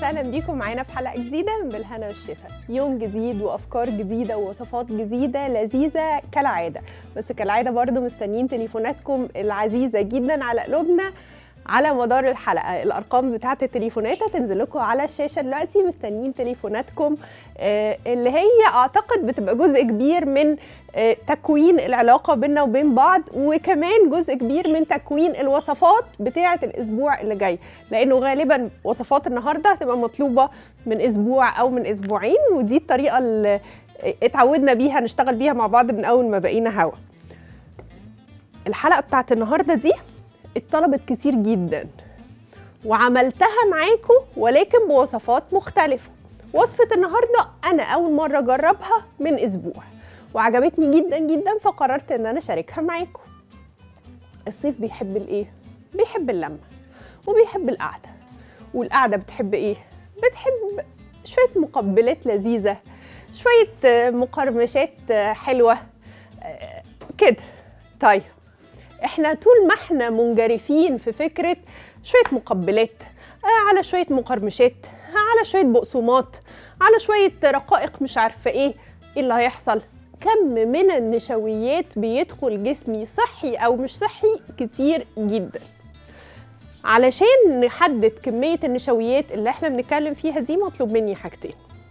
وسهلا بيكم معانا في حلقه جديده من بالهنا والشفا يوم جديد وافكار جديده ووصفات جديده لذيذه كالعاده بس كالعاده برضو مستنيين تليفوناتكم العزيزه جدا على قلوبنا على مدار الحلقه الارقام بتاعه التليفونات هتنزل لكم على الشاشه دلوقتي مستنيين تليفوناتكم آه، اللي هي اعتقد بتبقى جزء كبير من آه، تكوين العلاقه بيننا وبين بعض وكمان جزء كبير من تكوين الوصفات بتاعه الاسبوع اللي جاي لانه غالبا وصفات النهارده هتبقى مطلوبه من اسبوع او من اسبوعين ودي الطريقه اللي اتعودنا بيها نشتغل بيها مع بعض من اول ما بقينا هوا الحلقه بتاعت النهارده دي اتطلبت كتير جدا وعملتها معاكم ولكن بوصفات مختلفة وصفة النهاردة أنا أول مرة أجربها من أسبوع وعجبتني جدا جدا فقررت إن أنا أشاركها معاكم الصيف بيحب الإيه؟ بيحب اللمة وبيحب القعدة والقعدة بتحب إيه؟ بتحب شوية مقبلات لذيذة شوية آه، مقرمشات آه، حلوة آه، كده طيب احنا طول ما احنا منجرفين في فكره شويه مقبلات آه، على شويه مقرمشات على شويه بقسماط على شويه رقائق مش عارفه ايه ايه اللي هيحصل كم من النشويات بيدخل جسمي صحي او مش صحي كتير جدا علشان نحدد كميه النشويات اللي احنا بنتكلم فيها دي مطلوب مني حاجتين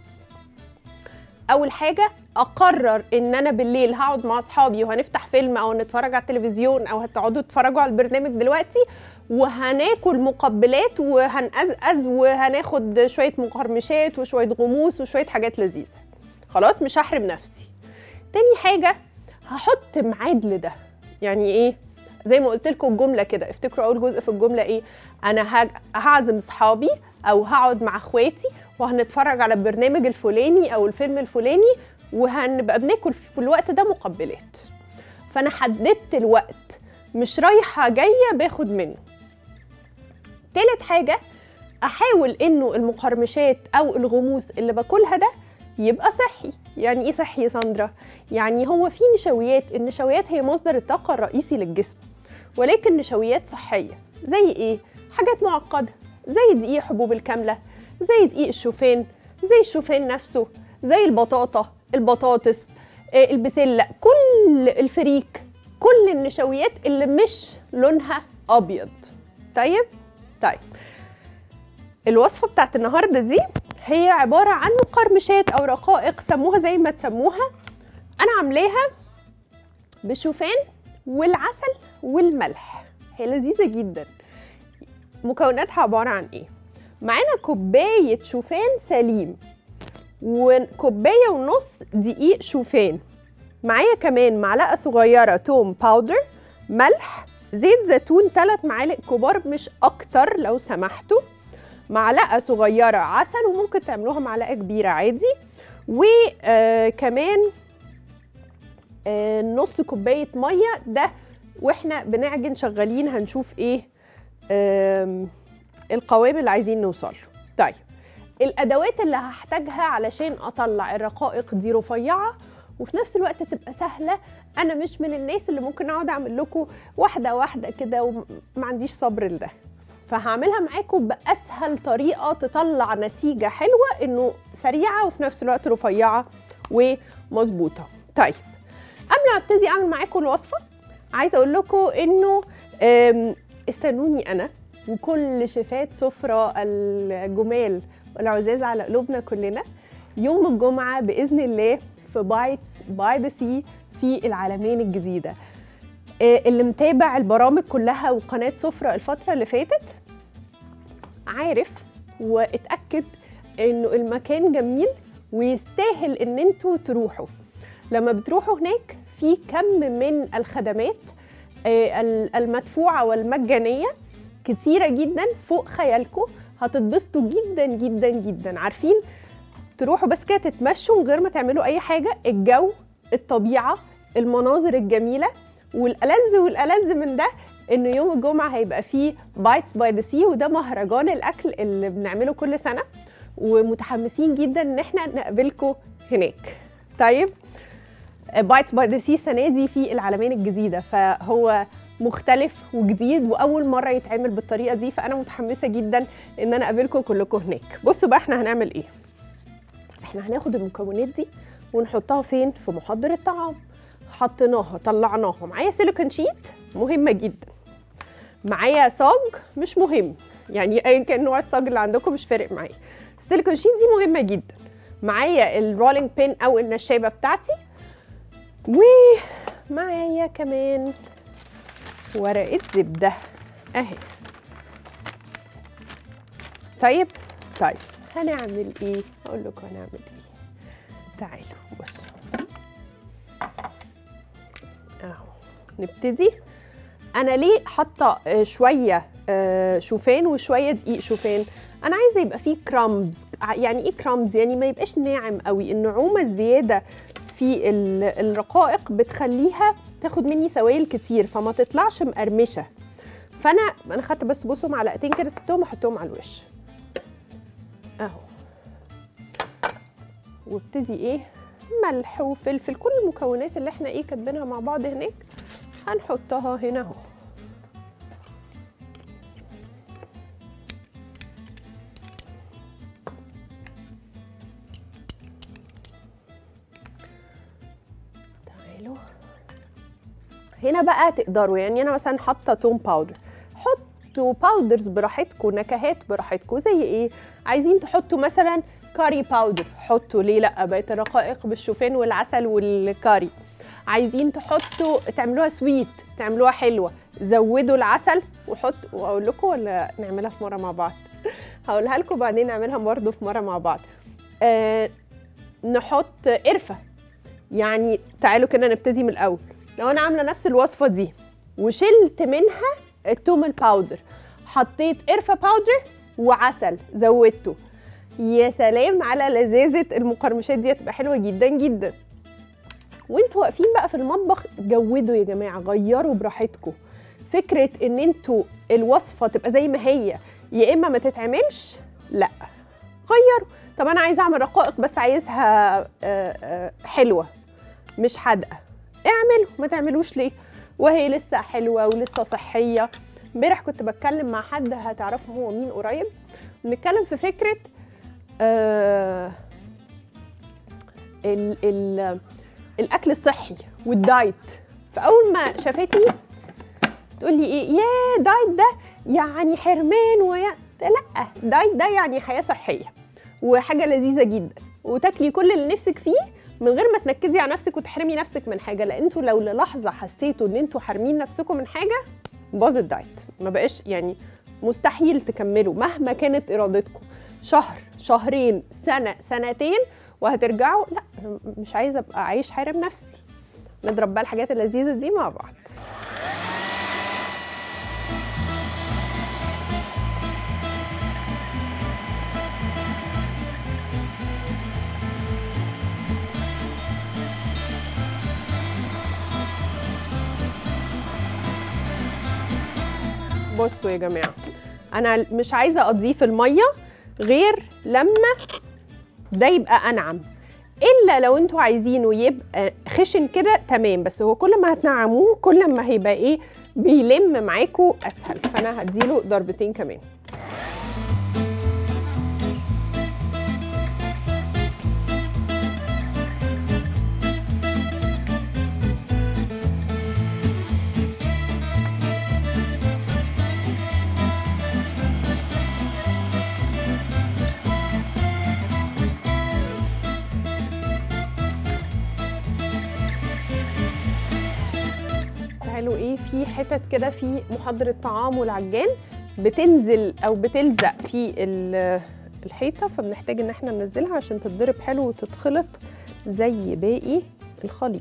اول حاجه اقرر ان انا بالليل هقعد مع اصحابي وهنفتح فيلم او نتفرج على التلفزيون او هتقعدوا تتفرجوا على البرنامج دلوقتي وهناكل مقبلات وهنقزقز وهناخد شويه مقرمشات وشويه غموس وشويه حاجات لذيذه خلاص مش هحرم نفسي تاني حاجه هحط ميعاد لده يعني ايه زي ما قلت لكم الجمله كده افتكروا اول جزء في الجمله ايه انا هج- هعزم اصحابي او هقعد مع اخواتي وهنتفرج على البرنامج الفلاني او الفيلم الفلاني وهنبقى بناكل في الوقت ده مقبلات فانا حددت الوقت مش رايحه جايه باخد منه تالت حاجه احاول انه المقرمشات او الغموس اللي باكلها ده يبقى صحي يعني ايه صحي يا ساندرا يعني هو في نشويات النشويات هي مصدر الطاقه الرئيسي للجسم ولكن نشويات صحيه زي ايه حاجات معقده زي دقيق حبوب الكامله زي دقيق الشوفان زي الشوفان نفسه زي البطاطا البطاطس آه، البسله كل الفريك كل النشويات اللي مش لونها ابيض طيب طيب الوصفه بتاعت النهارده دي هي عباره عن مقرمشات او رقائق سموها زي ما تسموها انا عاملاها بالشوفان والعسل والملح هي لذيذه جدا مكوناتها عباره عن ايه معانا كوبايه شوفان سليم وكوبايه ونص دقيق شوفان معايا كمان معلقه صغيره توم باودر ملح زيت زيتون 3 معالق كبار مش اكتر لو سمحتوا معلقه صغيره عسل وممكن تعملوها معلقه كبيره عادي وكمان نص كوبايه ميه ده واحنا بنعجن شغالين هنشوف ايه آم، القوام اللي عايزين نوصل له طيب الادوات اللي هحتاجها علشان اطلع الرقائق دي رفيعه وفي نفس الوقت تبقى سهله انا مش من الناس اللي ممكن اقعد اعمل لكم واحده واحده كده وما عنديش صبر لده فهعملها معاكم باسهل طريقه تطلع نتيجه حلوه انه سريعه وفي نفس الوقت رفيعه ومظبوطه طيب قبل ما ابتدي اعمل معاكم الوصفه عايزه اقول لكم انه أم، استنوني انا وكل شيفات سفرة الجمال والعزاز على قلوبنا كلنا يوم الجمعة بإذن الله في بايتس باي ذا سي في العالمين الجديدة آه، اللي متابع البرامج كلها وقناة سفرة الفترة اللي فاتت عارف واتأكد انه المكان جميل ويستاهل ان انتوا تروحوا لما بتروحوا هناك في كم من الخدمات آه، ال- المدفوعة والمجانية كتيرة جدا فوق خيالكم هتتبسطوا جدا جدا جدا عارفين تروحوا بس كده تتمشوا من غير ما تعملوا اي حاجة الجو الطبيعة المناظر الجميلة والألذ والألذ من ده انه يوم الجمعة هيبقى فيه بايتس باي ذا سي وده مهرجان الاكل اللي بنعمله كل سنة ومتحمسين جدا ان احنا نقابلكم هناك طيب بايتس باي ذا سي السنه دي في العالمين الجديده فهو مختلف وجديد واول مره يتعمل بالطريقه دي فانا متحمسه جدا ان انا اقابلكم كلكم هناك بصوا بقى احنا هنعمل ايه احنا هناخد المكونات دي ونحطها فين في محضر الطعام حطيناها طلعناها معايا سيليكون شيت مهمه جدا معايا صاج مش مهم يعني ايا كان نوع الصاج اللي عندكم مش فارق معايا السيليكون شيت دي مهمه جدا معايا الرولينج بين او النشابه بتاعتي ومعايا كمان ورقه زبده اهي طيب طيب هنعمل ايه اقول لكم هنعمل ايه تعالوا بصوا اهو نبتدي انا ليه حاطه آه، شويه آه، شوفان وشويه دقيق شوفان انا عايزه يبقى فيه كرامبز يعني ايه كرامبز يعني ما يبقاش ناعم قوي النعومه الزياده في ال- الرقائق بتخليها تاخد مني سوائل كتير فما تطلعش مقرمشه فانا انا خدت بس بصوا معلقتين كده سبتهم احطهم على الوش اهو وابتدي ايه ملح وفلفل كل المكونات اللي احنا ايه كاتبينها مع بعض هناك هنحطها هنا اهو تعالوا هنا بقى تقدروا يعني انا مثلا حاطه توم باودر حطوا باودرز براحتكم نكهات براحتكم زي ايه عايزين تحطوا مثلا كاري باودر حطوا ليه لا بقت الرقائق بالشوفان والعسل والكاري عايزين تحطوا تعملوها سويت تعملوها حلوه زودوا العسل وحطوا واقول لكم ولا نعملها في مره مع بعض هقولها لكم بعدين نعملها برضه في مره مع بعض آه نحط قرفه يعني تعالوا كده نبتدي من الاول لو انا عامله نفس الوصفه دي وشلت منها التوم الباودر حطيت قرفه باودر وعسل زودته يا سلام على لذاذه المقرمشات دي هتبقى حلوه جدا جدا وانتوا واقفين بقى في المطبخ جودوا يا جماعه غيروا براحتكم فكره ان انتوا الوصفه تبقى زي ما هي يا اما ما تتعملش لا غيروا طب انا عايزه اعمل رقائق بس عايزها آه، آه، حلوه مش حادقه اعملوا ما تعملوش ليه وهي لسه حلوه ولسه صحيه امبارح كنت بتكلم مع حد هتعرفوا هو مين قريب بنتكلم في فكره آه ال ال الاكل الصحي والدايت فاول ما شافتني تقول لي ايه يا دايت ده يعني حرمان ويا لا دايت ده يعني حياه صحيه وحاجه لذيذه جدا وتاكلي كل اللي نفسك فيه من غير ما تنكدي على نفسك وتحرمي نفسك من حاجه لان انتوا لو للحظه حسيتوا ان انتوا حارمين نفسكم من حاجه باظ الدايت ما بقاش يعني مستحيل تكملوا مهما كانت ارادتكم شهر شهرين سنه سنتين وهترجعوا لا أنا مش عايزه ابقى عايش حارم نفسي نضرب بقى الحاجات اللذيذه دي مع بعض بصوا يا جماعه انا مش عايزه اضيف الميه غير لما ده يبقى انعم الا لو انتوا عايزينه يبقى خشن كده تمام بس هو كل ما هتنعموه كل ما هيبقى ايه بيلم معاكوا اسهل فانا هديله ضربتين كمان تعالوا ايه في حتت كده في محضر الطعام والعجان بتنزل او بتلزق في ال- الحيطه فبنحتاج ان احنا ننزلها عشان تتضرب حلو وتتخلط زي باقي الخليط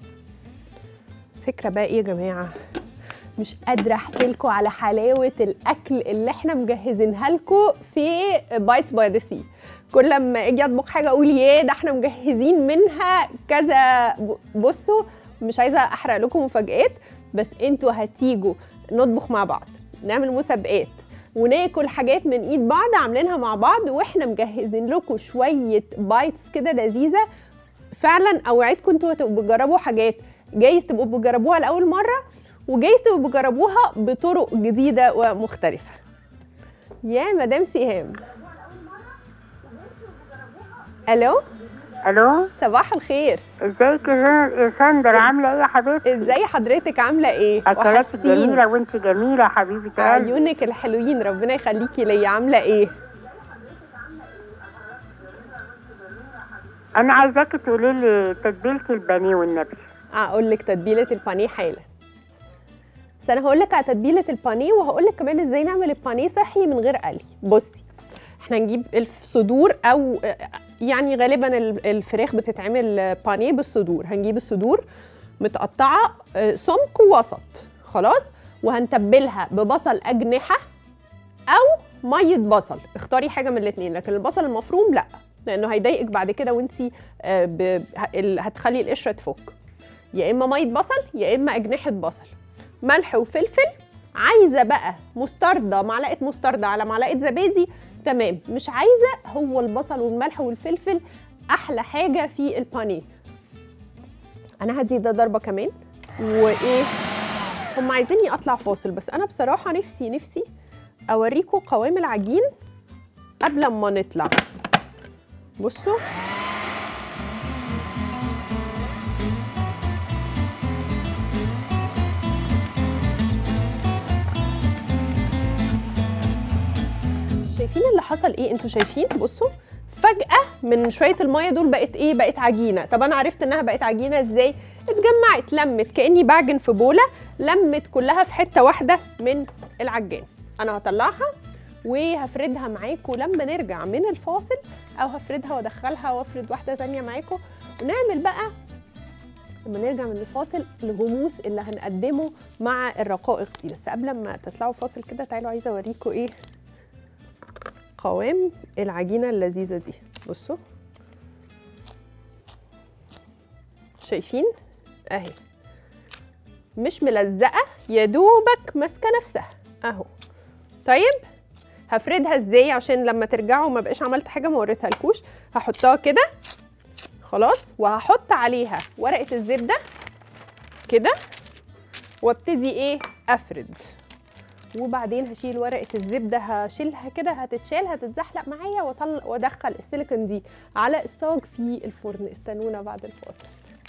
فكره بقى ايه يا جماعه مش قادره احكي لكم على حلاوه الاكل اللي احنا مجهزينها لكم في بايتس باي ذا سي كل لما اجي اطبخ حاجه اقول ياه ده احنا مجهزين منها كذا ب- بصوا مش عايزه احرق لكم مفاجآت بس انتوا هتيجوا نطبخ مع بعض نعمل مسابقات وناكل حاجات من ايد بعض عاملينها مع بعض واحنا مجهزين لكم شويه بايتس كده لذيذه فعلا اوعدكم انتوا هتبقوا بتجربوا حاجات جايز تبقوا بتجربوها لاول مره وجايز تبقوا بجربوها بطرق جديده ومختلفه يا مدام سهام الو الو صباح الخير ازيك يا زين- يا ساندر عامله ايه يا حبيبتي ازاي حضرتك عامله ايه اكلاتك وحشتيني. جميله وانت جميله يا حبيبه قلبي عيونك الحلوين ربنا يخليكي ليا عامله ايه انا عايزاكي تقولي لي تتبيله البانيه والنبي اقول لك تتبيله البانيه حالا بس انا هقول لك على تتبيله البانيه وهقول لك كمان ازاي نعمل البانيه صحي من غير قلي بصي احنا نجيب الصدور او يعني غالبا ال- الفراخ بتتعمل بانيه بالصدور هنجيب الصدور متقطعه آه، سمك ووسط خلاص وهنتبلها ببصل اجنحه او ميه بصل اختاري حاجه من الاثنين لكن البصل المفروم لا لانه هيضايقك بعد كده وانت هتخلي القشره تفك يا اما ميه بصل يا اما اجنحه بصل ملح وفلفل عايزه بقى مستردة معلقه مستردة على معلقه زبادي تمام مش عايزه هو البصل والملح والفلفل احلى حاجه في البانيه انا هدي ده ضربه كمان وايه هم عايزيني اطلع فاصل بس انا بصراحه نفسي نفسي اوريكم قوام العجين قبل ما نطلع بصوا شايفين اللي حصل ايه انتوا شايفين بصوا فجأة من شوية المية دول بقت ايه بقت عجينة طب انا عرفت انها بقت عجينة ازاي اتجمعت لمت كأني بعجن في بولة لمت كلها في حتة واحدة من العجان انا هطلعها وهفردها معاكم لما نرجع من الفاصل او هفردها وادخلها وافرد واحدة تانية معاكم ونعمل بقى لما نرجع من الفاصل الغموس اللي هنقدمه مع الرقائق دي بس قبل ما تطلعوا فاصل كده تعالوا عايزه اوريكم ايه قوام العجينه اللذيذه دي بصوا شايفين اهي مش ملزقه يا دوبك ماسكه نفسها اهو طيب هفردها ازاي عشان لما ترجعوا ما بقاش عملت حاجه ما وريتها لكوش هحطها كده خلاص وهحط عليها ورقه الزبده كده وابتدي ايه افرد وبعدين هشيل ورقه الزبده هشيلها كده هتتشال هتتزحلق معايا واطلع وادخل السيليكون دي على الصاج في الفرن استنونا بعد الفاصل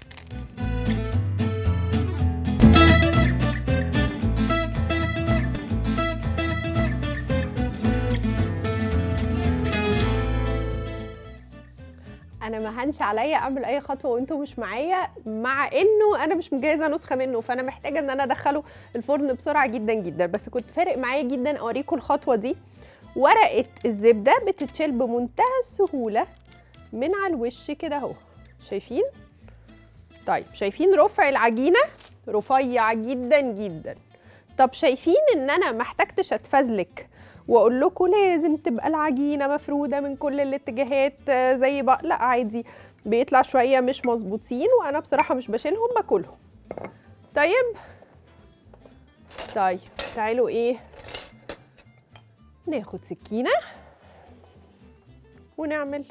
انا ما هنش عليا اعمل اي خطوه وانتم مش معايا مع انه انا مش مجهزه نسخه منه فانا محتاجه ان انا ادخله الفرن بسرعه جدا جدا بس كنت فارق معايا جدا اوريكم الخطوه دي ورقه الزبده بتتشال بمنتهى السهوله من على الوش كده اهو شايفين طيب شايفين رفع العجينه رفيع جدا جدا طب شايفين ان انا ما احتجتش اتفزلك واقول لكم لازم تبقى العجينه مفروده من كل الاتجاهات آه، زي بقى لا عادي بيطلع شويه مش مظبوطين وانا بصراحه مش بشيلهم باكلهم طيب طيب تعالوا ايه ناخد سكينه ونعمل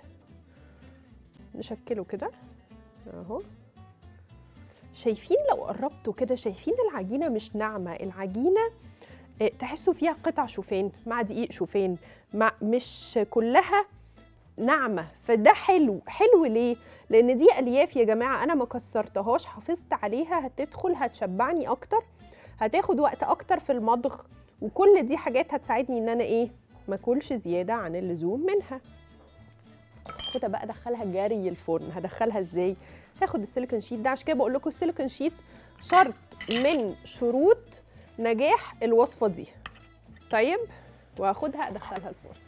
نشكله كده اهو شايفين لو قربتوا كده شايفين العجينه مش ناعمه العجينه آه، تحسوا فيها قطع شوفان مع دقيق شوفان مع مش كلها ناعمه فده حلو حلو ليه لان دي الياف يا جماعه انا ما كسرتهاش حافظت عليها هتدخل هتشبعني اكتر هتاخد وقت اكتر في المضغ وكل دي حاجات هتساعدني ان انا ايه ما اكلش زياده عن اللزوم منها خدها بقى ادخلها جري الفرن هدخلها ازاي هاخد السيليكون شيت ده عشان كده بقول لكم السيليكون شيت شرط من شروط نجاح الوصفه دي طيب وهاخدها ادخلها الفرن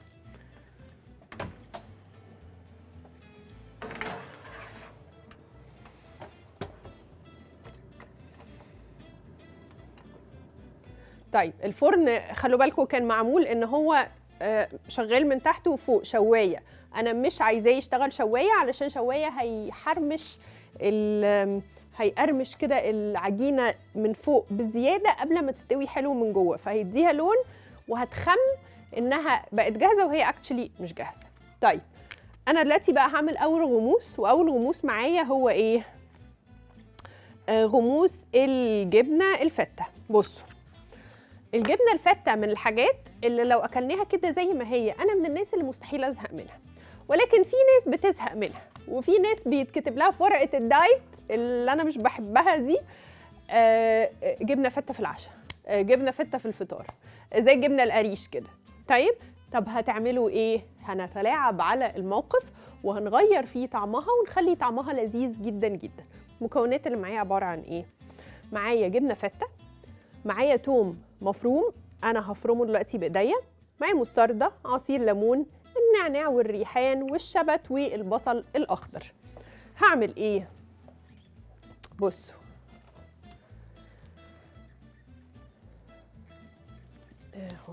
طيب الفرن خلوا بالكم كان معمول ان هو آه، شغال من تحت وفوق شوايه انا مش عايزاه يشتغل شوايه علشان شوايه هيحرمش ال- هيقرمش كده العجينه من فوق بزياده قبل ما تستوي حلو من جوه فهيديها لون وهتخم انها بقت جاهزه وهي اكشلي مش جاهزه طيب انا دلوقتي بقى هعمل اول غموس واول غموس معايا هو ايه آه، غموس الجبنه الفته بصوا الجبنه الفته من الحاجات اللي لو اكلناها كده زي ما هي انا من الناس اللي مستحيل ازهق منها ولكن في ناس بتزهق منها وفي ناس بيتكتب لها في ورقه الدايت اللي انا مش بحبها دي آه، آه، جبنه فته في العشاء آه، جبنه فته في الفطار زي الجبنه القريش كده طيب طب هتعملوا ايه هنتلاعب على الموقف وهنغير فيه طعمها ونخلي طعمها لذيذ جدا جدا المكونات اللي معايا عباره عن ايه معايا جبنه فته معايا توم مفروم انا هفرمه دلوقتي بايديا معايا مستردة عصير ليمون النعناع والريحان والشبت والبصل الاخضر هعمل ايه بصوا اهو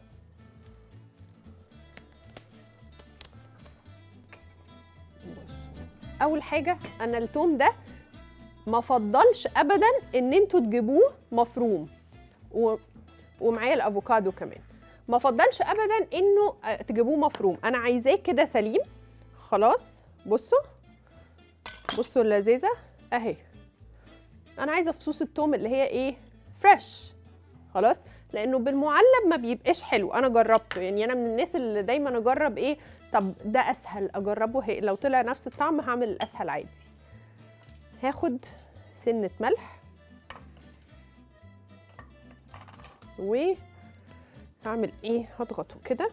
بصوا. اول حاجه انا التوم ده ما فضلش ابدا ان انتوا تجيبوه مفروم و... ومعايا الافوكادو كمان ما فضلش ابدا انه آه، تجيبوه مفروم انا عايزاه كده سليم خلاص بصوا بصوا اللذيذه اهي انا عايزه فصوص التوم اللي هي ايه فريش خلاص لانه بالمعلب ما بيبقاش حلو انا جربته يعني انا من الناس اللي دايما اجرب ايه طب ده اسهل اجربه هي لو طلع نفس الطعم هعمل الاسهل عادي هاخد سنه ملح و هعمل ايه هضغطه كده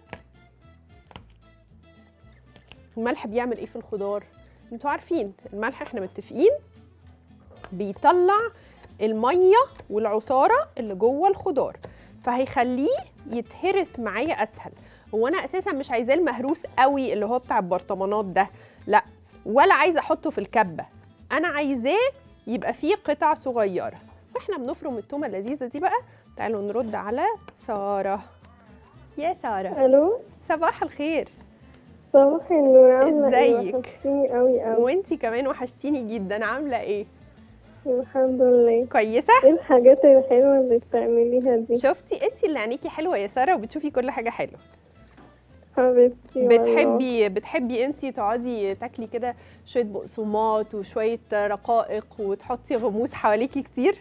الملح بيعمل ايه في الخضار انتوا عارفين الملح احنا متفقين بيطلع الميه والعصاره اللي جوه الخضار فهيخليه يتهرس معايا اسهل هو انا اساسا مش عايزاه المهروس قوي اللي هو بتاع البرطمانات ده لا ولا عايزه احطه في الكبه انا عايزاه يبقى فيه قطع صغيره واحنا بنفرم التومه اللذيذه دي بقى تعالوا نرد على ساره يا ساره الو صباح الخير صباح النور عامله ايه ازيك؟ وحشتيني قوي قوي وانتي كمان وحشتيني جدا عامله ايه الحمد لله كويسه ايه الحاجات الحلوه اللي بتعمليها دي شفتي انتي اللي عينيكي حلوه يا ساره وبتشوفي كل حاجه حلوه حبيبتي والله. بتحبي بتحبي انتي تقعدي تاكلي كده شويه بقسماط وشويه رقائق وتحطي غموس حواليكي كتير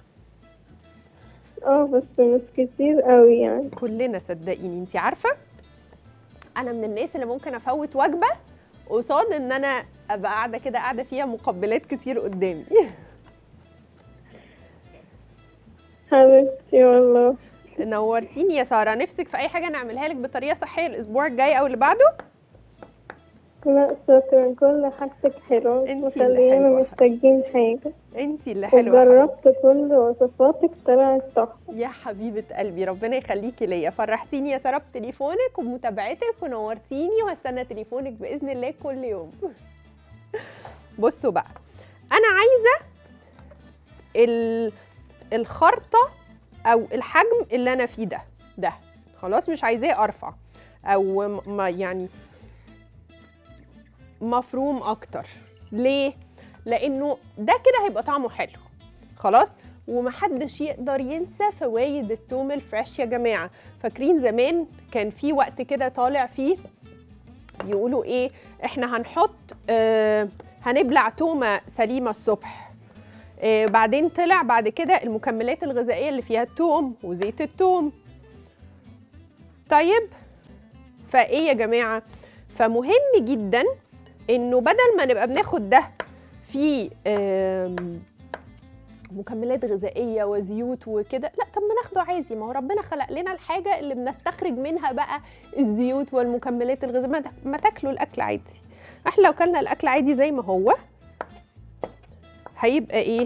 اه بس مش كتير قوي يعني كلنا صدقيني انتي عارفه انا من الناس اللي ممكن افوت وجبه قصاد ان انا ابقى قاعده كده قاعده فيها مقبلات كتير قدامي حبيبتي والله نورتيني يا ساره نفسك في اي حاجه نعملها لك بطريقه صحيه الاسبوع الجاي او اللي بعده لا شكرا كل حاجتك حلوه انتي اللي مخلينا حلوة. محتاجين حاجه انتي اللي حلوه وجربت كل وصفاتك طلعت تحفه يا حبيبة قلبي ربنا يخليكي ليا فرحتيني يا سارة بتليفونك وبمتابعتك ونورتيني وهستنى تليفونك بإذن الله كل يوم بصوا بقى أنا عايزة ال... الخرطة أو الحجم اللي أنا فيه ده ده خلاص مش عايزاه أرفع أو م- ما يعني مفروم أكتر ليه؟ لأنه ده كده هيبقى طعمه حلو خلاص ومحدش يقدر ينسى فوايد التوم الفريش يا جماعه فاكرين زمان كان في وقت كده طالع فيه يقولوا ايه احنا هنحط آه هنبلع تومه سليمه الصبح آه بعدين طلع بعد كده المكملات الغذائيه اللي فيها التوم وزيت التوم طيب فايه يا جماعه فمهم جدا انه بدل ما نبقى بناخد ده في آم، مكملات غذائيه وزيوت وكده لا طب ما ناخده عادي ما هو ربنا خلق لنا الحاجه اللي بنستخرج منها بقى الزيوت والمكملات الغذائيه ما تا- ما تاكلوا الاكل عادي احنا لو كلنا الاكل عادي زي ما هو هيبقى ايه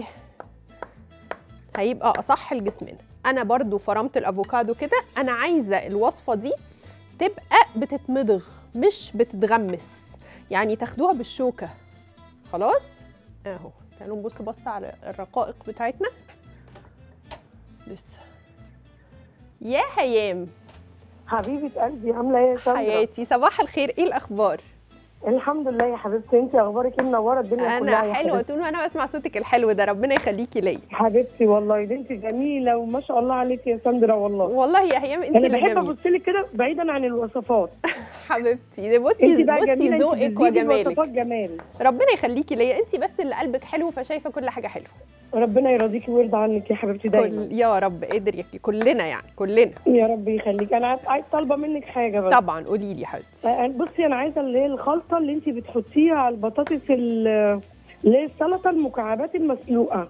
هيبقى اصح لجسمنا انا برضو فرمت الافوكادو كده انا عايزه الوصفه دي تبقى بتتمضغ مش بتتغمس يعني تاخدوها بالشوكه خلاص اهو تعالوا نبص بص على الرقائق بتاعتنا لسه يا هيام حبيبة قلبي عاملة ايه يا ساندرا؟ حياتي صباح الخير ايه الاخبار الحمد لله يا حبيبتي انت اخبارك ايه منورة الدنيا كلها انا يا حلوه حبيبتي. طول ما انا بسمع صوتك الحلو ده ربنا يخليكي ليا حبيبتي والله ده انت جميلة وما شاء الله عليك يا ساندرا والله والله يا هيام انت انا اللي بحب جميل ابص لك كده بعيدا عن الوصفات حبيبتي بصي انت بقى بصي جميلة ذوقك انت بتزيدي وجمالك الوصفات جمال ربنا يخليكي ليا انت بس اللي قلبك حلو فشايفه كل حاجه حلوه ربنا يرضيكي ويرضى عنك يا حبيبتي دايما كل يا رب قدر يكفي كلنا يعني كلنا يا رب يخليك انا عايز عايز طالبه منك حاجه بس طبعا قولي لي يا حبيبتي آه، بصي انا عايزه اللي هي الخلطه اللي انت بتحطيها على البطاطس ال- اللي هي السلطه المكعبات المسلوقه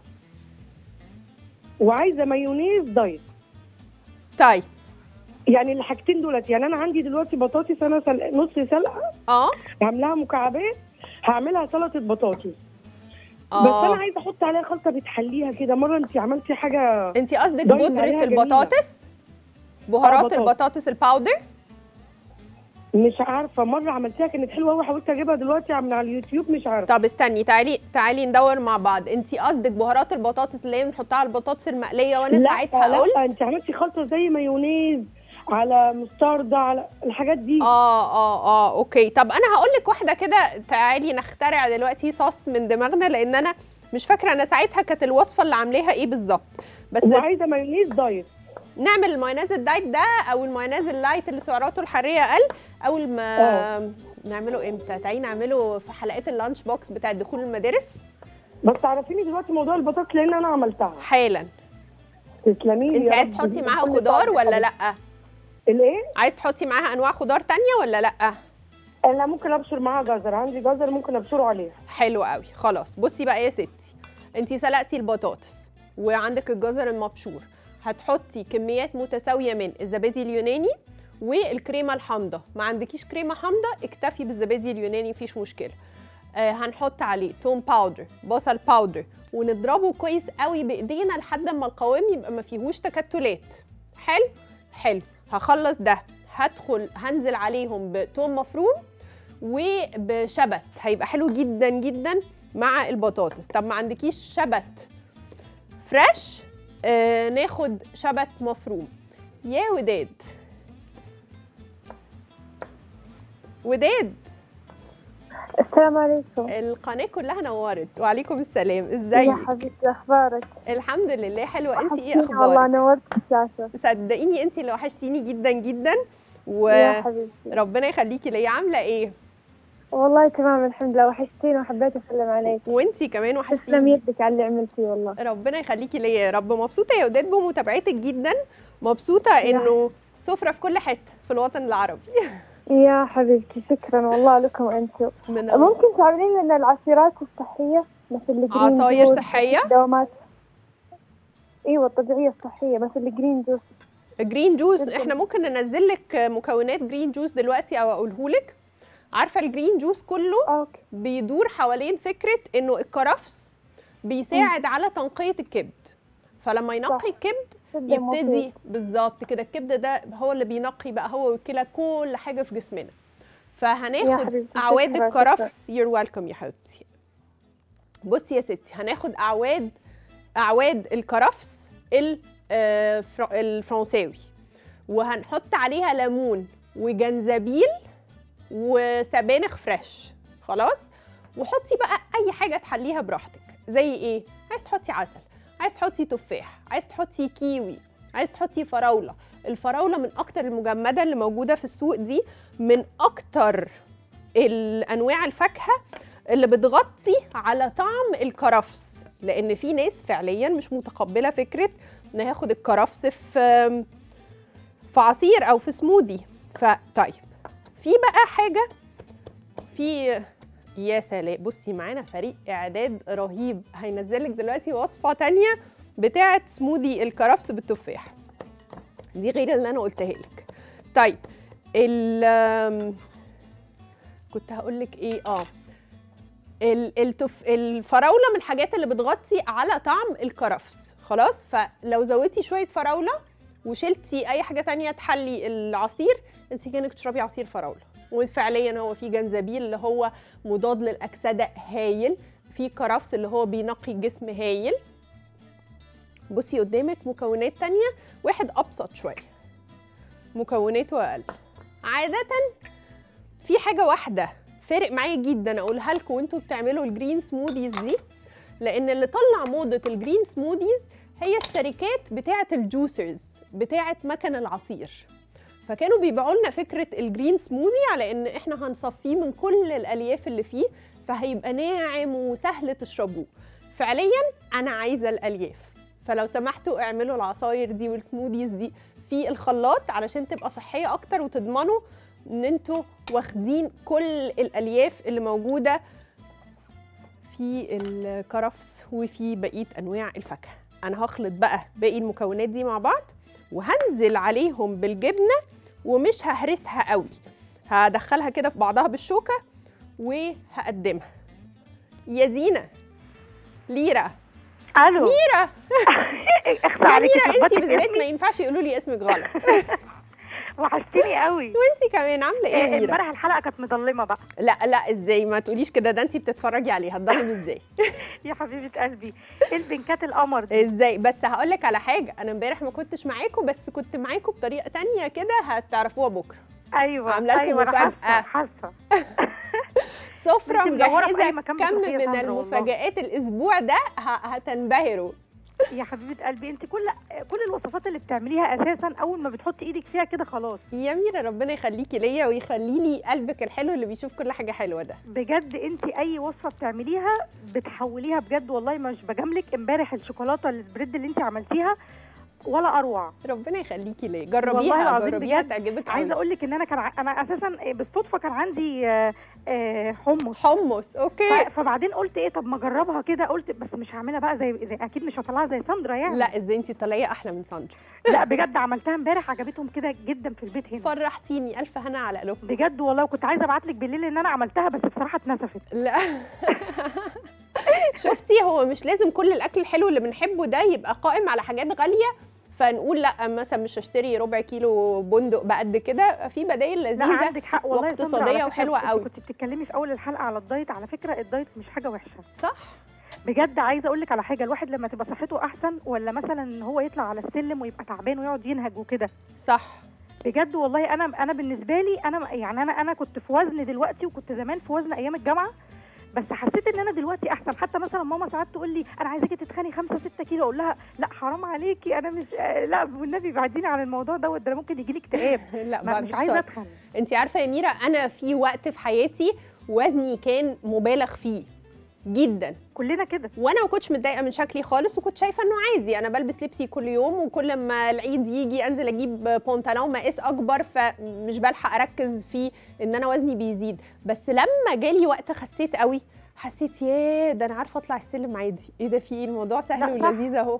وعايزه مايونيز دايت طيب يعني الحاجتين دولت يعني انا عندي دلوقتي بطاطس انا سل... نص سلقه اه عاملاها مكعبات هعملها سلطه بطاطس بس اه انا عايزه احط عليها خلطه بتحليها كده مره انت عملتي حاجه انت قصدك دايت بودره عليها جميلة. البطاطس بهارات بطاطس. البطاطس الباودر مش عارفه مره عملتيها كانت حلوه قوي حاولت اجيبها دلوقتي من على اليوتيوب مش عارفه طب استني تعالي تعالي ندور مع بعض انت قصدك بهارات البطاطس اللي هي بنحطها على البطاطس المقليه وانا ساعتها لا قلت لا انت عملتي خلطه زي مايونيز على مستردة على الحاجات دي اه اه اه اوكي طب انا هقول لك واحده كده تعالي نخترع دلوقتي صوص من دماغنا لان انا مش فاكره انا ساعتها كانت الوصفه اللي عاملاها ايه بالظبط بس وعايزه مايونيز دايت نعمل المايونيز الدايت ده او المايونيز اللايت اللي سعراته الحراريه اقل اول ما اه. نعمله امتى تعالي نعمله في حلقات اللانش بوكس بتاع دخول المدارس بس تعرفيني دلوقتي موضوع البطاطس لان انا عملتها حالا تسلمي لي انت يا عايز رب. تحطي معاها كل خضار طعم ولا حلو. لا الايه عايز تحطي معاها انواع خضار تانية ولا لا انا ممكن ابشر معاها جزر عندي جزر ممكن ابشره عليها حلو قوي خلاص بصي بقى يا ستي انت سلقتي البطاطس وعندك الجزر المبشور هتحطي كميات متساويه من الزبادي اليوناني والكريمه الحامضه ما عندكيش كريمه حامضه اكتفي بالزبادي اليوناني مفيش مشكله آه هنحط عليه توم باودر بصل باودر ونضربه كويس قوي بايدينا لحد ما القوام يبقى ما فيهوش تكتلات حلو حلو هخلص ده هدخل هنزل عليهم بتوم مفروم وبشبت هيبقى حلو جدا جدا مع البطاطس طب ما عندكيش شبت فريش آه ناخد شبت مفروم يا وداد وداد السلام عليكم القناه كلها نورت وعليكم السلام يا ازيك حبيبتي اخبارك الحمد لله حلوه انت ايه وحشتيني والله اخبارك نورت الشاشة صدقيني انت اللي وحشتيني جدا جدا يا حبيبتي وربنا يخليكي ليا عامله ايه والله تمام الحمد لله وحشتيني وحبيت اسلم عليك وانت كمان تسلم وحشتيني يدك على اللي عملتيه والله ربنا يخليكي ليا يا رب مبسوطه يا وداد بمتابعتك جدا مبسوطه انه سفره في كل حته في الوطن العربي يا حبيبتي شكرا والله لكم انتم من ممكن تعملين لنا العصيرات الصحية مثل الجرين عصاير جوز، صحية؟ دوامات ايوه الطبيعية الصحية مثل الجرين جوز جرين جوس بالضبط. احنا ممكن ننزل لك مكونات جرين جوس دلوقتي او اقوله لك عارفه الجرين جوس كله اوكي بيدور حوالين فكره انه الكرفس بيساعد على تنقيه الكبد فلما ينقي صح. الكبد جدا يبتدي مفيد. بالظبط كده الكبد ده هو اللي بينقي بقى هو والكلى كل حاجه في جسمنا يا فهناخد حبيبتي، اعواد شكرا، الكرفس يور ويلكم يا حبيبتي بصي يا ستي هناخد اعواد اعواد الكرفس ال- آه، فر- الفرنساوي وهنحط عليها ليمون وجنزبيل وسبانخ فريش خلاص وحطي بقى اي حاجه تحليها براحتك زي ايه عايز تحطي عسل عايز تحطي تفاح عايز تحطي كيوي عايز تحطي فراوله الفراوله من اكتر المجمده اللي موجوده في السوق دي من اكتر الانواع الفاكهه اللي بتغطي على طعم الكرفس لان في ناس فعليا مش متقبله فكره ان هاخد الكرفس في في عصير او في سموذي فطيب في بقى حاجه في يا سلام بصي معانا فريق اعداد رهيب هينزلك دلوقتي وصفه تانية بتاعه سموذي الكرفس بالتفاح دي غير اللي انا قلتها لك طيب ال آم، كنت هقول لك ايه اه ال- التف... الفراوله من الحاجات اللي بتغطي على طعم الكرفس خلاص فلو زودتي شويه فراوله وشلتي اي حاجه تانية تحلي العصير انت كانك تشربي عصير فراوله وفعليا هو في جنزبيل اللي هو مضاد للاكسده هايل في كرفس اللي هو بينقي الجسم هايل بصي قدامك مكونات تانية واحد ابسط شويه مكوناته اقل عاده في حاجه واحده فارق معايا جدا اقولها لكم وانتوا بتعملوا الجرين سموذيز دي لان اللي طلع موضه الجرين سموذيز هي الشركات بتاعه الجوسرز بتاعه مكن العصير فكانوا بيبيعوا لنا فكره الجرين سموذي على ان احنا هنصفيه من كل الالياف اللي فيه فهيبقى ناعم وسهل تشربوه فعليا انا عايزه الالياف فلو سمحتوا اعملوا العصاير دي والسموذيز دي في الخلاط علشان تبقى صحيه اكتر وتضمنوا ان انتوا واخدين كل الالياف اللي موجوده في الكرفس وفي بقيه انواع الفاكهه انا هخلط بقى باقي المكونات دي مع بعض وهنزل عليهم بالجبنه ومش ههرسها قوي هدخلها كده في بعضها بالشوكه وهقدمها يا دينا ليرا الو ميرا اخفى يا عليكي ميرا انت ظبطي بالذات اسمي. ما ينفعش يقولوا لي اسمك غلط وحشتيني قوي وانت كمان عامله ايه يا ميرا امبارح الحلقه كانت مضلمه بقى لا لا ازاي ما تقوليش كده ده انت بتتفرجي عليها هتضلم ازاي يا حبيبه قلبي ايه البنكات القمر دي ازاي بس هقول لك على حاجه انا امبارح ما كنتش معاكم بس كنت معاكم بطريقه تانية كده هتعرفوها بكره ايوه عاملة لكم ايوه انا مفاجأة. حاسه حاسه سفره انت منورة في مجهزه أي مكان كم بتروحيه يا من ساندرا والله. المفاجآت الاسبوع ده ه- هتنبهروا يا حبيبه قلبي انت كل كل الوصفات اللي بتعمليها اساسا اول ما بتحطي ايدك فيها كده خلاص يا ميرا ربنا يخليكي ليا ويخلي لي قلبك الحلو اللي بيشوف كل حاجه حلوه ده بجد انت اي وصفه بتعمليها بتحوليها بجد والله مش بجاملك امبارح الشوكولاته البريد اللي انت عملتيها ولا اروع ربنا يخليكي ليا والله جربيها العظيم جربيها بجد. تعجبك عايزه قوي اقول لك ان انا كان ع- انا اساسا بالصدفه كان عندي آه، آه، حمص حمص اوكي ف- فبعدين قلت ايه طب ما اجربها كده قلت بس مش هعملها بقى زي, زي اكيد مش هطلعها زي ساندرا يعني لا ازاي انت طالعه احلى من ساندرا لا بجد عملتها امبارح عجبتهم كده جدا في البيت هنا فرحتيني الف هنا على قلوبكم بجد والله وكنت عايزه ابعت لك بالليل ان انا عملتها بس بصراحه اتنسفت لا شفتي هو مش لازم كل الاكل الحلو اللي بنحبه ده يبقى قائم على حاجات غاليه فنقول لا مثلا مش هشتري ربع كيلو بندق بقد كده في بدائل لا لذيذه عندك حق والله يا ساندرا، واقتصادية على فكرة وحلوة انت قوي. كنت بتتكلمي في اول الحلقه على الدايت على فكره الدايت مش حاجه وحشه صح بجد عايزه اقول لك على حاجه الواحد لما تبقى صحته احسن ولا مثلا ان هو يطلع على السلم ويبقى تعبان ويقعد ينهج وكده صح بجد والله انا انا بالنسبه لي انا يعني انا انا كنت في وزن دلوقتي وكنت زمان في وزن ايام الجامعه بس حسيت ان انا دلوقتي احسن حتى مثلا ماما ساعات تقول لي انا عايزاكي تتخني 5 6 كيلو اقول لها لا حرام عليكي انا مش آه، لا والنبي بعديني عن الموضوع دوت ده أنا ممكن يجي لي اكتئاب لا ما بعد مش عايزه الشر اتخن انت عارفه يا ميرا انا في وقت في حياتي وزني كان مبالغ فيه جدا كلنا كده وانا ما كنتش متضايقه من شكلي خالص وكنت شايفه انه عادي انا بلبس لبسي كل يوم وكل ما العيد يجي انزل اجيب بونتالون مقاس اكبر فمش بلحق اركز في ان انا وزني بيزيد بس لما جالي وقت خسيت قوي حسيت ياه ده انا عارفه اطلع السلم عادي ايه ده في ايه الموضوع لا، سهل صح. ولذيذ اهو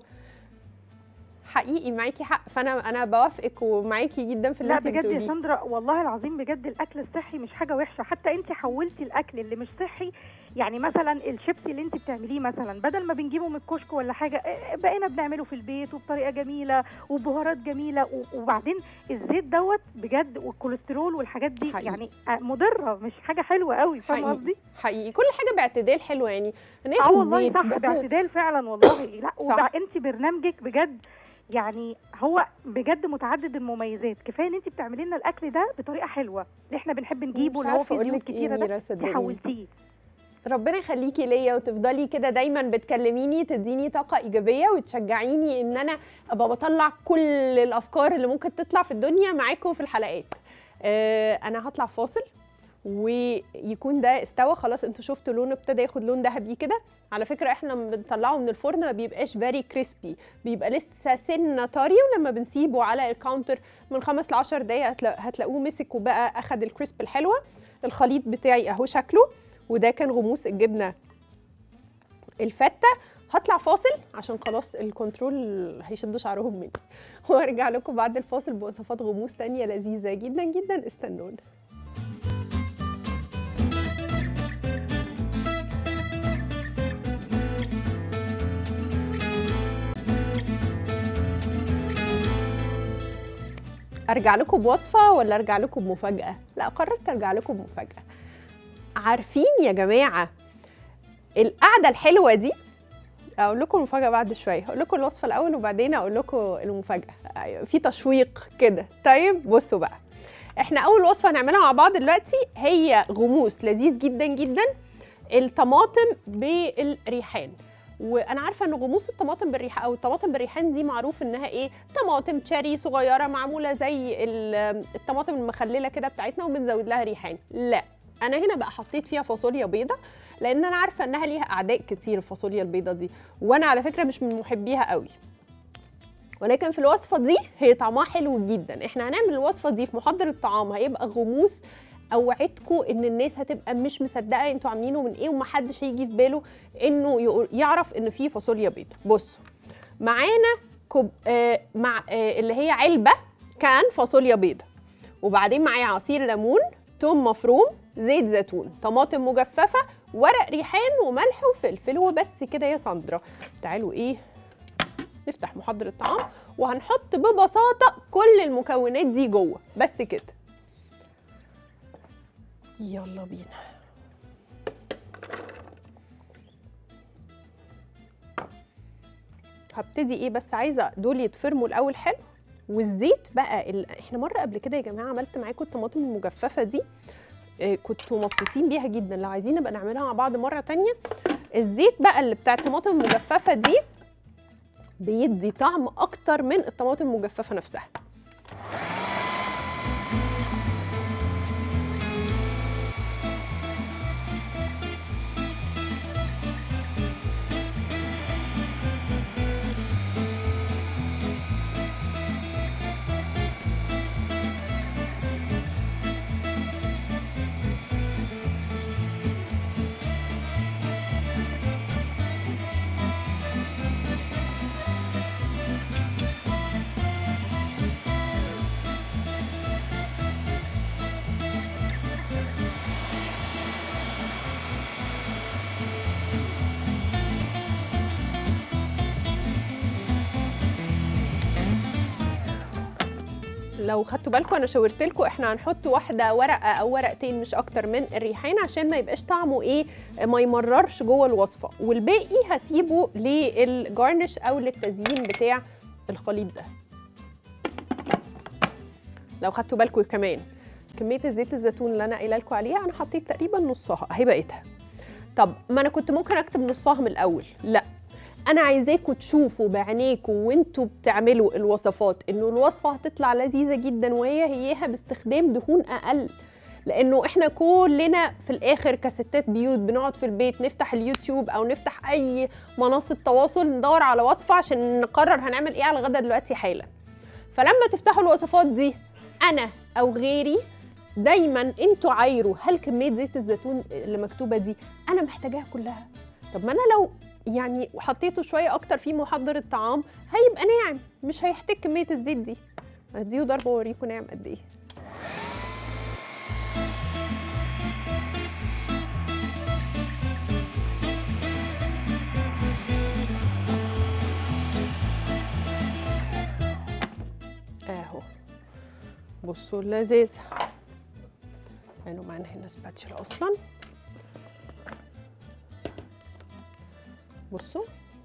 حقيقي معاكي حق فانا انا بوافقك ومعاكي جدا في اللي لا انت بجد يا بتقوليه ساندرا والله العظيم بجد الاكل الصحي مش حاجه وحشه حتى انت حولتي الاكل اللي مش صحي يعني مثلا الشيبسي اللي انت بتعمليه مثلا بدل ما بنجيبه من الكشك ولا حاجه إيه، بقينا بنعمله في البيت وبطريقه جميله وبهارات جميله و- وبعدين الزيت دوت بجد والكوليسترول والحاجات دي حقيقي. يعني آه، مضره مش حاجه حلوه قوي فاهمه حقيقي قصدي؟ حقيقي كل حاجه باعتدال حلوه يعني اه هناخد والله زيت صح بس باعتدال فعلا والله لا صح. انت برنامجك بجد يعني هو بجد متعدد المميزات كفايه ان انت بتعملي لنا الاكل ده بطريقه حلوه اللي احنا بنحب نجيبه مش اللي هو عارفة فيه أقول زيوت لك إيه كتيره ده ميرا، انت صدقيني. حولتيه ربنا يخليكي ليا وتفضلي كده دايما بتكلميني تديني طاقه ايجابيه وتشجعيني ان انا ابقى بطلع كل الافكار اللي ممكن تطلع في الدنيا معاكم في الحلقات آه انا هطلع فاصل ويكون ده استوى خلاص انتوا شفتوا لونه ابتدى ياخد لون ذهبي كده على فكره احنا لما بنطلعه من الفرن ما بيبقاش فيري كريسبي بيبقى لسه سنه طري ولما بنسيبه على الكاونتر من خمس ل 10 دقايق هتلا- هتلاقوه مسك وبقى اخد الكريسب الحلوه الخليط بتاعي اهو شكله وده كان غموس الجبنه الفته هطلع فاصل عشان خلاص الكنترول هيشدوا شعرهم مني وارجع لكم بعد الفاصل بوصفات غموس تانية لذيذه جدا جدا استنونا ارجع لكم بوصفه ولا ارجع لكم بمفاجاه لا قررت ارجع لكم بمفاجاه عارفين يا جماعه القعده الحلوه دي اقول لكم المفاجاه بعد شويه هقول لكم الوصفه الاول وبعدين اقول لكم المفاجاه أيوة، في تشويق كده طيب بصوا بقى احنا اول وصفه هنعملها مع بعض دلوقتي هي غموس لذيذ جدا جدا الطماطم بالريحان وانا عارفه ان غموس الطماطم بالريحان او الطماطم بالريحان دي معروف انها ايه طماطم تشاري صغيره معموله زي ال- الطماطم المخلله كده بتاعتنا وبنزود لها ريحان لا انا هنا بقى حطيت فيها فاصوليا بيضه لان انا عارفه انها ليها اعداء كتير الفاصوليا البيضه دي وانا على فكره مش من محبيها قوي ولكن في الوصفه دي هي طعمها حلو جدا احنا هنعمل الوصفه دي في محضر الطعام هيبقى غموس اوعدكم ان الناس هتبقى مش مصدقه انتوا عاملينه من ايه ومحدش هيجي في باله انه يقول- يعرف ان في فاصوليا بيضه بصوا معانا كوب آه مع آه اللي هي علبه كان فاصوليا بيضه وبعدين معايا عصير ليمون توم مفروم زيت زيتون طماطم مجففه ورق ريحان وملح وفلفل وبس كده يا ساندرا تعالوا ايه نفتح محضر الطعام وهنحط ببساطه كل المكونات دي جوه بس كده يلا بينا هبتدي ايه بس عايزه دول يتفرموا الاول حلو والزيت بقى ال... احنا مره قبل كده يا جماعه عملت معاكم الطماطم المجففه دي آه، كنتوا مبسوطين بيها جدا لو عايزين نبقى نعملها مع بعض مره تانية الزيت بقى اللي بتاع الطماطم المجففه دي بيدي طعم اكتر من الطماطم المجففه نفسها لو خدتوا بالكم انا شاورت لكم احنا هنحط واحده ورقه او ورقتين مش اكتر من الريحان عشان ما يبقاش طعمه ايه ما يمررش جوه الوصفه والباقي هسيبه للجارنش او للتزيين بتاع الخليط ده لو خدتوا بالكم كمان كميه الزيت الزيتون اللي انا قايله لكم عليها انا حطيت تقريبا نصها اهي بقيتها طب ما انا كنت ممكن اكتب نصها من الاول لا انا عايزاكم تشوفوا بعينيكم وانتوا بتعملوا الوصفات انه الوصفه هتطلع لذيذه جدا وهي هيها باستخدام دهون اقل لانه احنا كلنا في الاخر كستات بيوت بنقعد في البيت نفتح اليوتيوب او نفتح اي منصه تواصل ندور على وصفه عشان نقرر هنعمل ايه على الغدا دلوقتي حالا فلما تفتحوا الوصفات دي انا او غيري دايما انتوا عايروا هل كميه زيت الزيتون اللي مكتوبه دي انا محتاجاها كلها طب ما انا لو يعني حطيته شويه اكتر في محضر الطعام هيبقى ناعم مش هيحتاج كميه الزيت دي اديه ضربه واوريكم ناعم قد ايه اهو بصوا اللذيذ لانه معانا هنا سباتشولا اصلا بصوا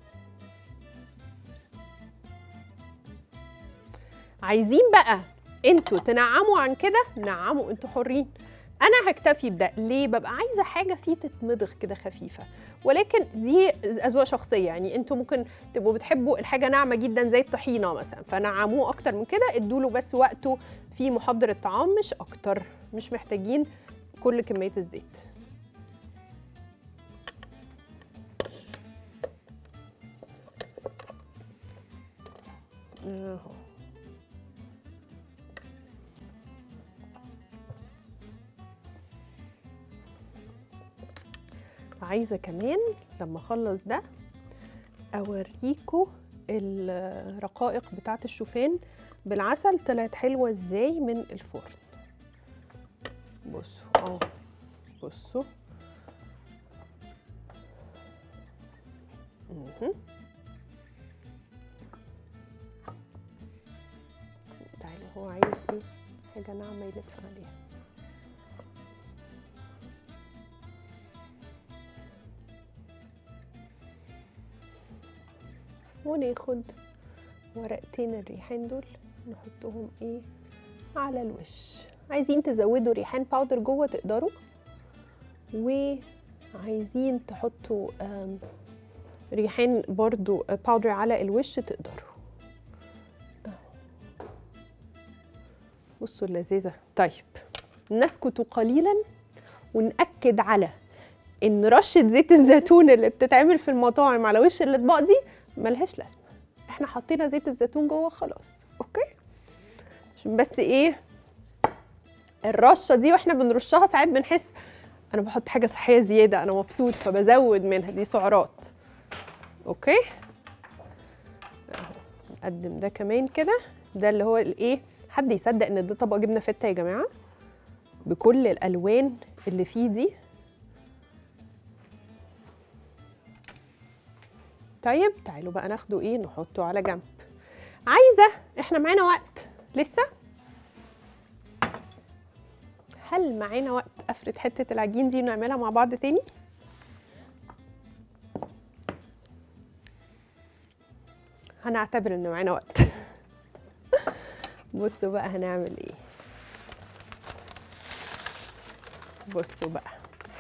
عايزين بقى انتوا تنعموا عن كده نعموا انتوا حرين انا هكتفي بده ليه ببقى عايزه حاجه فيه تتمضغ كده خفيفه ولكن دي اذواق شخصيه يعني انتوا ممكن تبقوا بتحبوا الحاجه ناعمه جدا زي الطحينه مثلا فنعموه اكتر من كده ادوا له بس وقته في محضر الطعام مش اكتر مش محتاجين كل كميه الزيت اهو عايزه كمان لما اخلص ده اوريكم الرقائق بتاعه الشوفان بالعسل طلعت حلوه ازاي من الفرن بصوا اه بصوا مهم. تعالوا هو عايز ايه حاجه ناعمه يلف عليها وناخد ورقتين الريحان دول نحطهم ايه على الوش عايزين تزودوا ريحان باودر جوه تقدروا وعايزين تحطوا آم، ريحان برضو باودر على الوش تقدروا أهو. بصوا اللذيذة طيب نسكت قليلا ونأكد على ان رشه زيت الزيتون اللي بتتعمل في المطاعم على وش الاطباق دي ملهاش لازمه احنا حطينا زيت الزيتون جوه خلاص اوكي عشان بس ايه الرشه دي واحنا بنرشها ساعات بنحس انا بحط حاجه صحيه زياده انا مبسوط فبزود منها دي سعرات اوكي أهو. نقدم ده كمان كده ده اللي هو الايه حد يصدق ان ده طبق جبنه فته يا جماعه بكل الالوان اللي فيه دي طيب تعالوا بقى ناخده ايه نحطه على جنب عايزه احنا معانا وقت لسه هل معانا وقت افرد حته العجين دي ونعملها مع بعض تاني هنعتبر ان معانا وقت بصوا بقى هنعمل ايه بصوا بقى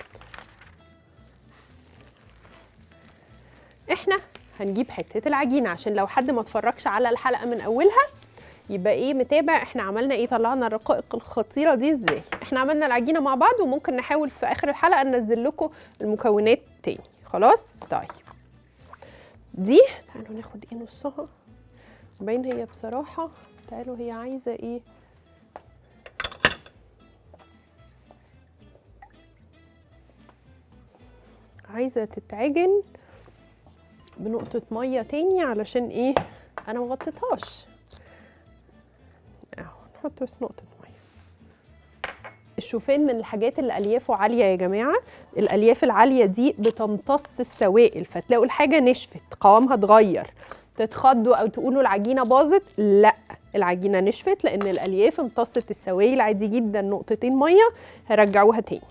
احنا هنجيب حته العجينه عشان لو حد ما اتفرجش على الحلقه من اولها يبقى ايه متابع احنا عملنا ايه طلعنا الرقائق الخطيره دي ازاي احنا عملنا العجينه مع بعض وممكن نحاول في اخر الحلقه ننزل لكم المكونات تاني خلاص طيب دي تعالوا ناخد ايه نصها باين هي بصراحه تعالوا هي عايزه ايه عايزه تتعجن بنقطه ميه تاني علشان ايه انا مغطيتهاش اهو نحط بس نقطه ميه الشوفان من الحاجات اللي اليافه عاليه يا جماعه الالياف العاليه دي بتمتص السوائل فتلاقوا الحاجه نشفت قوامها اتغير تتخضوا او تقولوا العجينه باظت لا العجينه نشفت لان الالياف امتصت السوائل عادي جدا نقطتين ميه هرجعوها تاني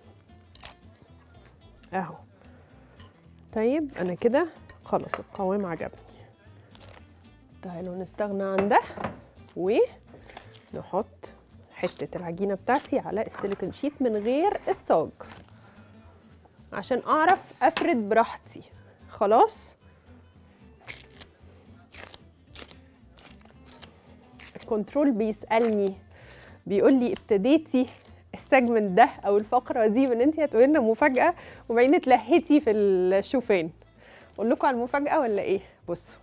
اهو طيب انا كده خلاص القوام عجبني تعالوا نستغنى عن ده ونحط حتة العجينة بتاعتي على السيليكون شيت من غير الصاج عشان اعرف افرد براحتي خلاص الكنترول بيسألني بيقول لي ابتديتي السيجمنت ده او الفقره دي من انت هتقولي لنا مفاجاه وبعدين اتلهيتي في الشوفان اقول لكم على المفاجاه ولا ايه بصوا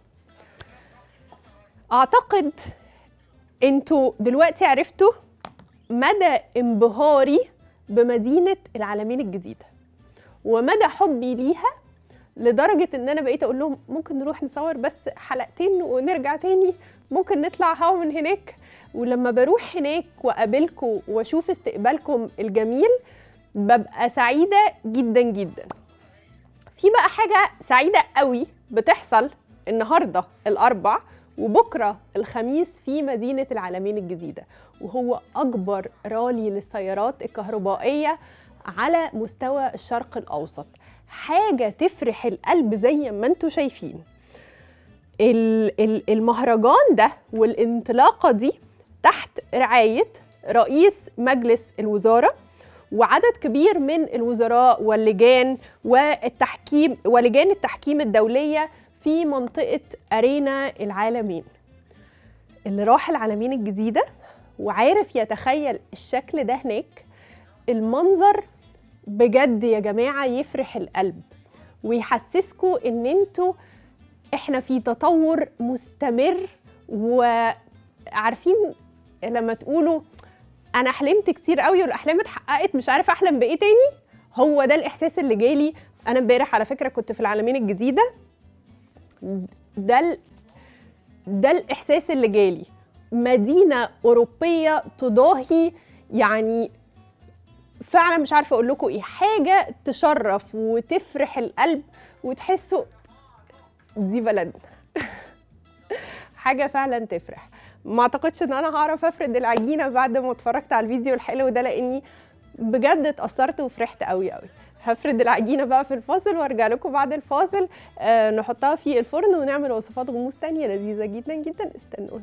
اعتقد انتوا دلوقتي عرفتوا مدى انبهاري بمدينه العالمين الجديده ومدى حبي ليها لدرجه ان انا بقيت اقول لهم ممكن نروح نصور بس حلقتين ونرجع تاني ممكن نطلع هوا من هناك ولما بروح هناك واقابلكم واشوف استقبالكم الجميل ببقى سعيده جدا جدا في بقى حاجه سعيده قوي بتحصل النهارده الاربع وبكره الخميس في مدينه العالمين الجديده وهو اكبر رالي للسيارات الكهربائيه على مستوى الشرق الاوسط حاجه تفرح القلب زي ما انتم شايفين ال- ال- المهرجان ده والانطلاقه دي تحت رعايه رئيس مجلس الوزاره وعدد كبير من الوزراء واللجان والتحكيم ولجان التحكيم الدوليه في منطقه ارينا العالمين اللي راح العالمين الجديده وعارف يتخيل الشكل ده هناك المنظر بجد يا جماعه يفرح القلب ويحسسكم ان انتوا احنا في تطور مستمر وعارفين لما تقولوا انا حلمت كتير قوي والاحلام اتحققت مش عارفه احلم بايه تاني هو ده الاحساس اللي جالي انا امبارح على فكره كنت في العالمين الجديده ده ال... ده الاحساس اللي جالي مدينه اوروبيه تضاهي يعني فعلا مش عارفه اقول لكم ايه حاجه تشرف وتفرح القلب وتحسوا دي بلدنا حاجه فعلا تفرح ما اعتقدش ان انا هعرف افرد العجينه بعد ما اتفرجت على الفيديو الحلو ده لاني بجد اتاثرت وفرحت قوي قوي هفرد العجينه بقى في الفاصل وارجع لكم بعد الفاصل آه نحطها في الفرن ونعمل وصفات غموس تانية لذيذه جدا جدا استنونا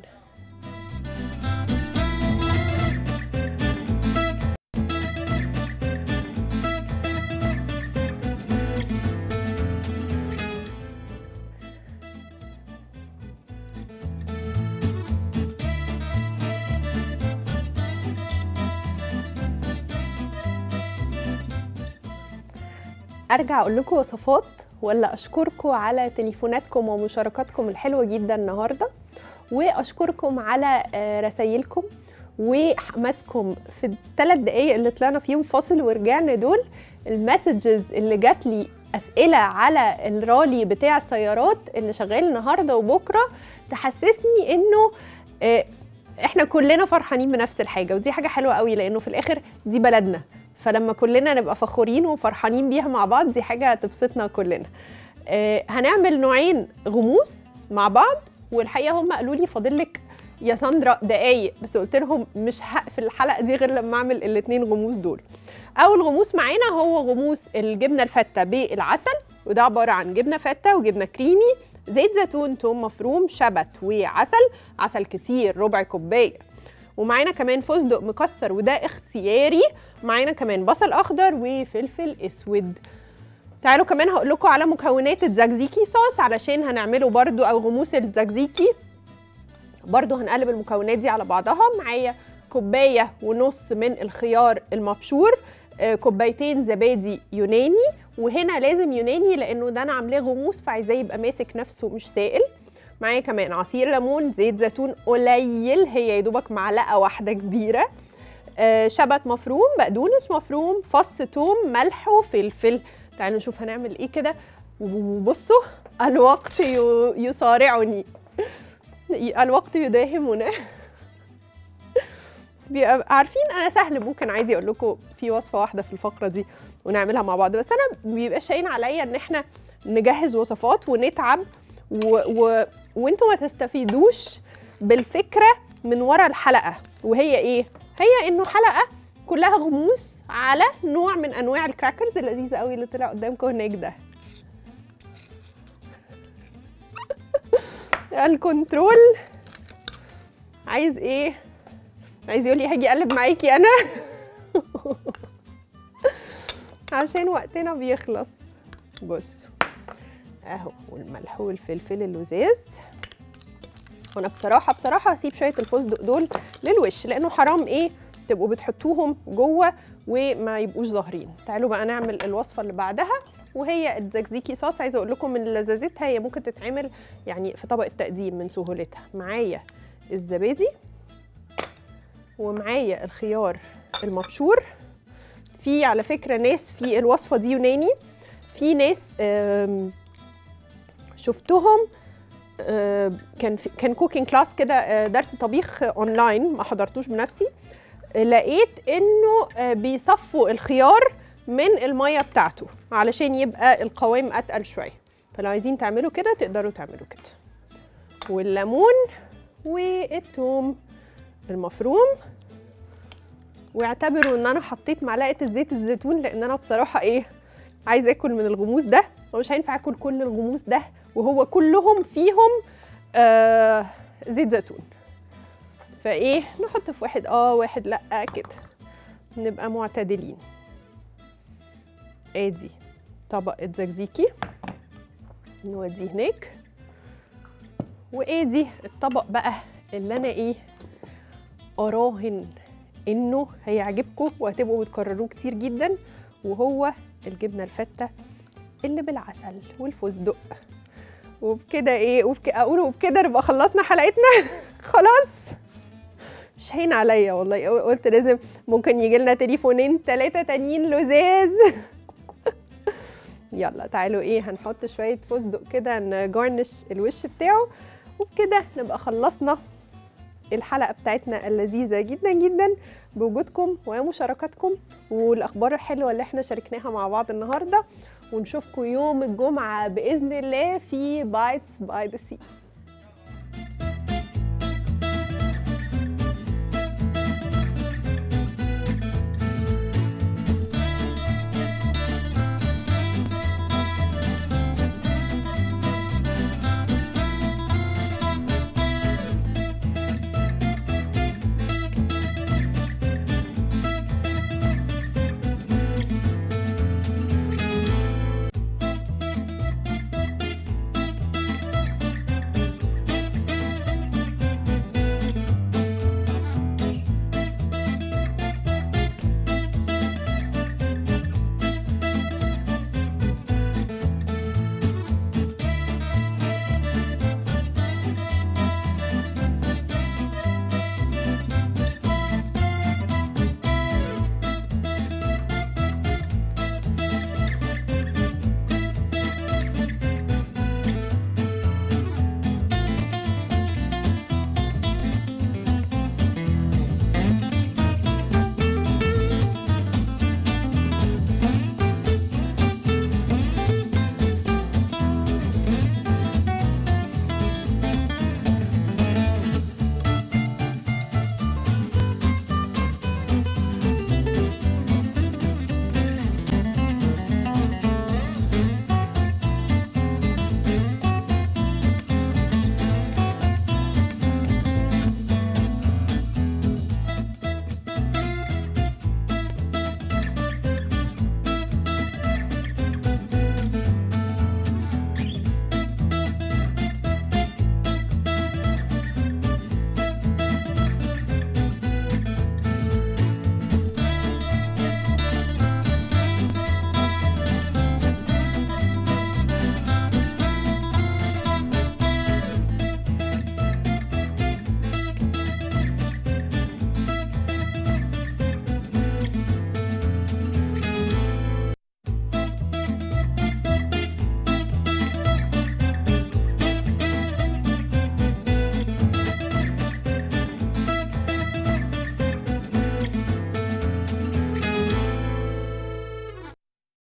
ارجع اقول لكم وصفات ولا اشكركم على تليفوناتكم ومشاركاتكم الحلوه جدا النهارده واشكركم على آه، رسايلكم وحماسكم في الثلاث دقايق اللي طلعنا فيهم فاصل ورجعنا دول المسجز اللي جات لي اسئله على الرالي بتاع السيارات اللي شغال النهارده وبكره تحسسني انه آه، احنا كلنا فرحانين بنفس الحاجه ودي حاجه حلوه قوي لانه في الاخر دي بلدنا فلما كلنا نبقى فخورين وفرحانين بيها مع بعض دي حاجه تبسطنا كلنا آه، هنعمل نوعين غموس مع بعض والحقيقه هم قالوا لي فاضل لك يا ساندرا دقايق بس قلت لهم مش هقفل الحلقه دي غير لما اعمل الاثنين غموس دول اول غموس معانا هو غموس الجبنه الفته بالعسل وده عباره عن جبنه فته وجبنه كريمي زيت زيتون توم مفروم شبت وعسل عسل كتير ربع كوبايه ومعانا كمان فستق مكسر وده اختياري معانا كمان بصل اخضر وفلفل اسود تعالوا كمان هقول لكم على مكونات الزكزيكي صوص علشان هنعمله برضو او غموس الزكزيكي برضو هنقلب المكونات دي على بعضها معايا كوبايه ونص من الخيار المبشور آه، كوبايتين زبادي يوناني وهنا لازم يوناني لانه ده انا عاملاه غموس فعايزاه يبقى ماسك نفسه مش سائل معايا كمان عصير ليمون زيت زيتون قليل هي يا دوبك معلقه واحده كبيره آه، شبت مفروم بقدونس مفروم فص توم ملح وفلفل تعالوا نشوف هنعمل ايه كده وبصوا الوقت ي- يصارعني الوقت يداهمنا بس بيبقى عارفين انا سهل ممكن عادي اقول لكم في وصفه واحده في الفقره دي ونعملها مع بعض بس انا بيبقى شاين عليا ان احنا نجهز وصفات ونتعب و... و... وانتوا ما تستفيدوش بالفكره من ورا الحلقه وهي ايه هي انه حلقه كلها غموس على نوع من انواع الكراكرز اللذيذه قوي اللي طلع قدامكم هناك ده الكنترول عايز ايه عايز يقول لي هاجي اقلب معاكي انا عشان وقتنا بيخلص بصوا اهو والملح والفلفل اللذاذ وانا بصراحه بصراحه هسيب شويه الفستق دول للوش لانه حرام ايه تبقوا بتحطوهم جوه وما يبقوش ظاهرين تعالوا بقى نعمل الوصفه اللي بعدها وهي الزكزيكي صوص عايزه اقول لكم من لذاذتها هي ممكن تتعمل يعني في طبق التقديم من سهولتها معايا الزبادي ومعايا الخيار المبشور في على فكره ناس في الوصفه دي يوناني في ناس آم، شفتهم آه، كان في كان كوكينج كلاس كده آه، درس طبيخ اونلاين ما حضرتوش بنفسي آه، لقيت انه آه، بيصفوا الخيار من الميه بتاعته علشان يبقى القوام اتقل شويه فلو عايزين تعملوا كده تقدروا تعملوا كده والليمون والثوم المفروم واعتبروا ان انا حطيت معلقه الزيت الزيتون لان انا بصراحه ايه عايزه اكل من الغموس ده ومش هينفع اكل كل الغموس ده وهو كلهم فيهم آه زيت زيتون فايه نحط في واحد اه واحد لا كده نبقى معتدلين ادي طبق الزكزيكي نوديه هناك وادي الطبق بقى اللي انا ايه اراهن انه هيعجبكم وهتبقوا بتكرروه كتير جدا وهو الجبنه الفته اللي بالعسل والفستق وبكده ايه وبك... اقول وبكده نبقى خلصنا حلقتنا خلاص مش هين عليا والله قلت لازم ممكن يجي لنا تليفونين ثلاثه تانيين لزاز يلا تعالوا ايه هنحط شويه فستق كده نجارنش الوش بتاعه وبكده نبقى خلصنا الحلقه بتاعتنا اللذيذه جدا جدا بوجودكم ومشاركاتكم والاخبار الحلوه اللي احنا شاركناها مع بعض النهارده ونشوفكم يوم الجمعه باذن الله في بايتس باي ذا سي